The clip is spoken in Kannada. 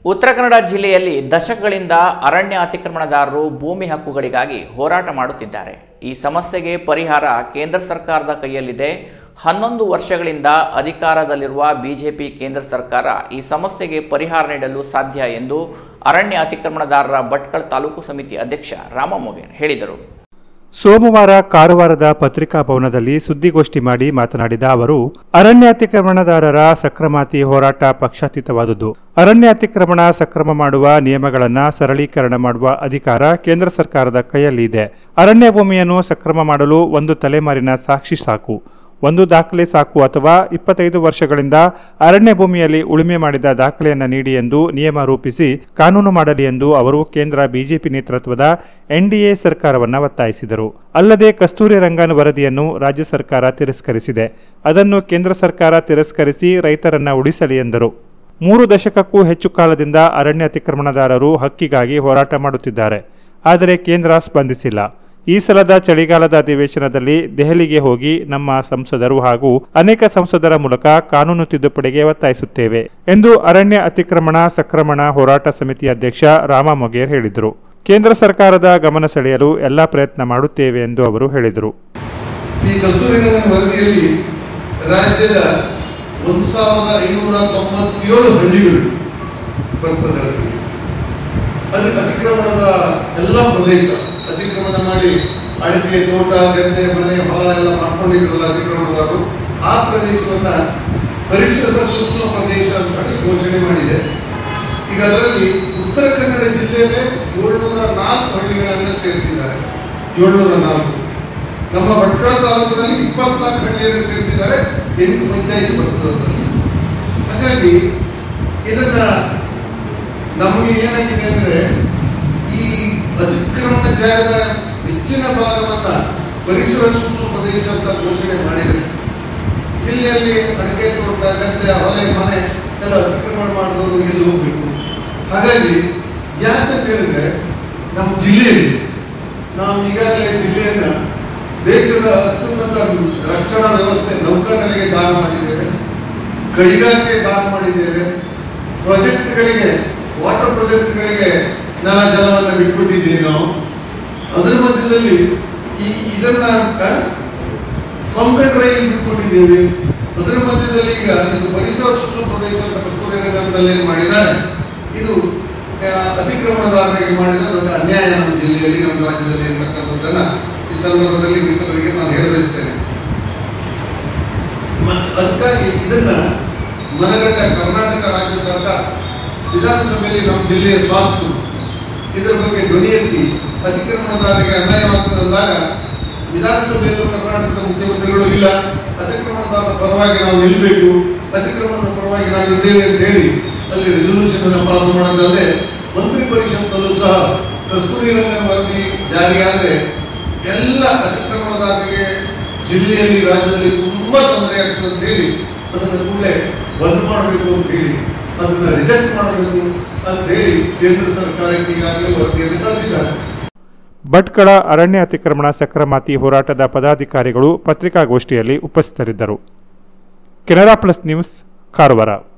ಉತ್ತರ ಕನ್ನಡ ಜಿಲ್ಲೆಯಲ್ಲಿ ದಶಕಗಳಿಂದ ಅರಣ್ಯ ಅತಿಕ್ರಮಣದಾರರು ಭೂಮಿ ಹಕ್ಕುಗಳಿಗಾಗಿ ಹೋರಾಟ ಮಾಡುತ್ತಿದ್ದಾರೆ ಈ ಸಮಸ್ಯೆಗೆ ಪರಿಹಾರ ಕೇಂದ್ರ ಸರ್ಕಾರದ ಕೈಯಲ್ಲಿದೆ ಹನ್ನೊಂದು ವರ್ಷಗಳಿಂದ ಅಧಿಕಾರದಲ್ಲಿರುವ ಬಿಜೆಪಿ ಕೇಂದ್ರ ಸರ್ಕಾರ ಈ ಸಮಸ್ಯೆಗೆ ಪರಿಹಾರ ನೀಡಲು ಸಾಧ್ಯ ಎಂದು ಅರಣ್ಯ ಅತಿಕ್ರಮಣದಾರರ ಭಟ್ಕಳ ತಾಲೂಕು ಸಮಿತಿ ಅಧ್ಯಕ್ಷ ರಾಮಮೊಗೇನ್ ಹೇಳಿದರು ಸೋಮವಾರ ಕಾರವಾರದ ಪತ್ರಿಕಾ ಭವನದಲ್ಲಿ ಸುದ್ದಿಗೋಷ್ಠಿ ಮಾಡಿ ಮಾತನಾಡಿದ ಅವರು ಅರಣ್ಯ ಅತಿಕ್ರಮಣದಾರರ ಸಕ್ರಮಾತಿ ಹೋರಾಟ ಪಕ್ಷಾತೀತವಾದುದು ಅರಣ್ಯ ಅತಿಕ್ರಮಣ ಸಕ್ರಮ ಮಾಡುವ ನಿಯಮಗಳನ್ನು ಸರಳೀಕರಣ ಮಾಡುವ ಅಧಿಕಾರ ಕೇಂದ್ರ ಸರ್ಕಾರದ ಕೈಯಲ್ಲಿ ಇದೆ ಅರಣ್ಯ ಭೂಮಿಯನ್ನು ಸಕ್ರಮ ಮಾಡಲು ಒಂದು ತಲೆಮಾರಿನ ಸಾಕ್ಷಿ ಸಾಕು ಒಂದು ದಾಖಲೆ ಸಾಕು ಅಥವಾ ಇಪ್ಪತ್ತೈದು ವರ್ಷಗಳಿಂದ ಅರಣ್ಯ ಭೂಮಿಯಲ್ಲಿ ಉಳುಮೆ ಮಾಡಿದ ದಾಖಲೆಯನ್ನು ನೀಡಿ ಎಂದು ನಿಯಮ ರೂಪಿಸಿ ಕಾನೂನು ಮಾಡಲಿ ಎಂದು ಅವರು ಕೇಂದ್ರ ಬಿಜೆಪಿ ನೇತೃತ್ವದ ಎನ್ಡಿಎ ಸರ್ಕಾರವನ್ನು ಒತ್ತಾಯಿಸಿದರು ಅಲ್ಲದೆ ಕಸ್ತೂರಿ ರಂಗನ್ ವರದಿಯನ್ನು ರಾಜ್ಯ ಸರ್ಕಾರ ತಿರಸ್ಕರಿಸಿದೆ ಅದನ್ನು ಕೇಂದ್ರ ಸರ್ಕಾರ ತಿರಸ್ಕರಿಸಿ ರೈತರನ್ನ ಉಳಿಸಲಿ ಎಂದರು ಮೂರು ದಶಕಕ್ಕೂ ಹೆಚ್ಚು ಕಾಲದಿಂದ ಅರಣ್ಯ ಅತಿಕ್ರಮಣದಾರರು ಹಕ್ಕಿಗಾಗಿ ಹೋರಾಟ ಮಾಡುತ್ತಿದ್ದಾರೆ ಆದರೆ ಕೇಂದ್ರ ಸ್ಪಂದಿಸಿಲ್ಲ ಈ ಸಲದ ಚಳಿಗಾಲದ ಅಧಿವೇಶನದಲ್ಲಿ ದೆಹಲಿಗೆ ಹೋಗಿ ನಮ್ಮ ಸಂಸದರು ಹಾಗೂ ಅನೇಕ ಸಂಸದರ ಮೂಲಕ ಕಾನೂನು ತಿದ್ದುಪಡಿಗೆ ಒತ್ತಾಯಿಸುತ್ತೇವೆ ಎಂದು ಅರಣ್ಯ ಅತಿಕ್ರಮಣ ಸಕ್ರಮಣ ಹೋರಾಟ ಸಮಿತಿ ಅಧ್ಯಕ್ಷ ರಾಮ ಮೊಗೇರ್ ಹೇಳಿದರು ಕೇಂದ್ರ ಸರ್ಕಾರದ ಗಮನ ಸೆಳೆಯಲು ಎಲ್ಲಾ ಪ್ರಯತ್ನ ಮಾಡುತ್ತೇವೆ ಎಂದು ಅವರು ಹೇಳಿದರು ಈ ಕಸ್ತೂರಿ ರಂಗನ್ ವರದಿಯಲ್ಲಿ ರಾಜ್ಯದ ಒಂದು ಸಾವಿರದ ಐನೂರ ತೊಂಬತ್ತೇಳು ಹಳ್ಳಿಗಳು ಬರ್ತದೆ ಅದರಲ್ಲಿ ಅದು ಅತಿಕ್ರಮಣದ ಎಲ್ಲ ಪ್ರದೇಶ ಅತಿಕ್ರಮಣ ಮಾಡಿ ಅಡಿಕೆ ತೋಟ ಗದ್ದೆ ಮನೆ ಹೊಲ ಎಲ್ಲ ಮಾಡ್ಕೊಂಡಿದ್ರಲ್ಲ ಅತಿಕ್ರಮಣದವರು ಆ ಪ್ರದೇಶವನ್ನ ಪರಿಸರದ ಸೂಕ್ಷ್ಮ ಪ್ರದೇಶ ಅಂತ ಹೇಳಿ ಘೋಷಣೆ ಮಾಡಿದೆ ಈಗ ಅದರಲ್ಲಿ ಉತ್ತರ ಕನ್ನಡ ಜಿಲ್ಲೆಯಲ್ಲೇ ಏಳ್ನೂರ ನಾಲ್ಕು ಹಳ್ಳಿಗಳನ್ನು ಸೇರಿಸಿದ್ದಾರೆ ಏಳ್ನೂರ ನಾಲ್ಕು ನಮ್ಮ ಭಟ್ಕಳ ತಾಲೂಕಿನಲ್ಲಿ ಇಪ್ಪತ್ನಾಲ್ಕು ಹಳ್ಳಿಯನ್ನು ಸೇರಿಸಿದ್ದಾರೆ ಎಂಟು ಪಂಚಾಯತ್ ಬರ್ತದೆ ಅದರಲ್ಲಿ ಹಾಗಾಗಿ ಇದನ್ನ ನಮಗೆ ಏನಾಗಿದೆ ಅಂದ್ರೆ ಈ ಅತಿಕ್ರಮಣ ಜಾಗದ ಹೆಚ್ಚಿನ ಭಾಗವನ್ನ ಪರಿಸರ ಸೂಕ್ಷ್ಮ ಪ್ರದೇಶ ಅಂತ ಘೋಷಣೆ ಮಾಡಿದರೆ ಜಿಲ್ಲೆಯಲ್ಲಿ ಅಡಿಕೆ ತೋಟ ಗದ್ದೆ ಹೊಲೆ ಮನೆ ಎಲ್ಲ ಅತಿಕ್ರಮಣ ಮಾಡಿದವರು ಎಲ್ಲಿ ಹೋಗ್ಬೇಕು ಹಾಗಾಗಿ ಯಾಕಂತ ಹೇಳಿದ್ರೆ ನಮ್ಮ ಜಿಲ್ಲೆಯಲ್ಲಿ ನಾವು ಈಗಾಗಲೇ ಜಿಲ್ಲೆಯನ್ನ ದೇಶದ ಅತ್ಯುನ್ನತ ರಕ್ಷಣಾ ವ್ಯವಸ್ಥೆ ನೌಕಾನೆಲೆಗೆ ದಾನ ಮಾಡಿದ್ದೇವೆ ಕೈಗಾರಿಕೆ ದಾನ ಮಾಡಿದ್ದೇವೆ ಪ್ರಾಜೆಕ್ಟ್ಗಳಿಗೆ ವಾಟರ್ ಪ್ರಾಜೆಕ್ಟ್ಗಳಿಗೆ ನಾನಾ ಜಲವನ್ನು ಬಿಟ್ಬಿಟ್ಟಿದ್ದೀವಿ ನಾವು ಅದರ ಮಧ್ಯದಲ್ಲಿ ಈ ಇದನ್ನ ಕಾಂಕ್ರೀಟ್ ರೈಲ್ ಬಿಟ್ಕೊಟ್ಟಿದ್ದೇವೆ ಅದರ ಮಧ್ಯದಲ್ಲಿ ಈಗ ಇದು ಪರಿಸರ ಸೂಕ್ಷ್ಮ ಪ್ರದೇಶ ಅಂತ ಕಸ್ತೂರಿ ರಂಗದಲ್ಲಿ ಏನ್ ಮಾಡಿದ್ದಾರೆ ಇದು ಆ, ಅತಿಕ್ರಮಣದಾರರಿಗೆ ಮಾಡಿದ ದೊಡ್ಡ ಅನ್ಯಾಯ ನಮ್ಮ ಜಿಲ್ಲೆಯಲ್ಲಿ ನಮ್ಮ ರಾಜ್ಯದಲ್ಲಿ ಇರ್ತಕ್ಕಂಥದ್ದನ್ನ ಈ ಸಂದರ್ಭದಲ್ಲಿ ಮಿತ್ರರಿಗೆ ನಾನು ಹೇಳಬಯಸ್ತೇನೆ ಮತ್ತು ಅದಕ್ಕಾಗಿ ಇದನ್ನ ಮನಗಂಡ ಕರ್ನಾಟಕ ರಾಜ್ಯ ಸರ್ಕಾರ ವಿಧಾನಸಭೆಯಲ್ಲಿ ನಮ್ಮ ಜಿಲ್ಲೆಯ ಶಾಸಕರು ಇದರ ಬಗ್ಗೆ ಧ್ವನಿ ಎತ್ತಿ ಅತಿಕ್ರಮಣದಾರರಿಗೆ ಅನ್ಯಾಯವಾಗ್ತದಂದಾಗ ವಿಧಾನಸಭೆಯಲ್ಲೂ ಕರ್ನಾಟಕದ ಮುಖ್ಯಮಂತ್ರಿಗಳು ಇಲ್ಲ ಅತಿಕ್ರಮಣದಾರರ ಪರವಾಗಿ ನಾವು ನಿಲ್ಲಬೇಕು ಅತಿಕ್ರಮಣದ ಪರವಾಗಿ ನಾವು ಇದ್ದೇವೆ ಅಂತ ಹೇಳಿ ಅಲ್ಲಿ ರೆಸೊಲ್ಯೂಷನ್ ಅನ್ನು ಪಾಸ್ ಮಾಡೋದಲ್ಲದೆ ಮಂತ್ರಿ ಪರಿಷತ್ತಲ್ಲೂ ಸಹ ಕಸ್ತೂರಿ ರಂಗನ್ ವರದಿ ಜಾರಿಯಾದ್ರೆ ಎಲ್ಲ ಅತಿಕ್ರಮಣದಾರರಿಗೆ ಜಿಲ್ಲೆಯಲ್ಲಿ ರಾಜ್ಯದಲ್ಲಿ ತುಂಬಾ ತೊಂದರೆ ಆಗ್ತದೆ ಅಂತ ಹೇಳಿ ಅದನ್ನು ಕೂಡಲೇ ಬಂದ್ ಮಾಡಬೇಕು ಅಂತ ಹೇಳಿ ಅದನ್ನ ರಿಜೆಕ್ಟ್ ಮಾಡಬೇಕು ಅಂತ ಹೇಳಿ ಕೇಂದ್ರ ಸರ್ಕಾರಕ್ಕೆ ಈಗಾಗಲೇ ವರದಿಯನ್ನು ಕಳಿಸಿದ್ದಾರೆ ಭಟ್ಕಳ ಅರಣ್ಯ ಅತಿಕ್ರಮಣ ಸಕ್ರಮಾತಿ ಹೋರಾಟದ ಪದಾಧಿಕಾರಿಗಳು ಪತ್ರಿಕಾಗೋಷ್ಠಿಯಲ್ಲಿ ಉಪಸ್ಥಿತರಿದ್ದರು ಕೆನರಾ ಪ್ಲಸ್ ನ್ಯೂಸ್ ಕಾರವಾರ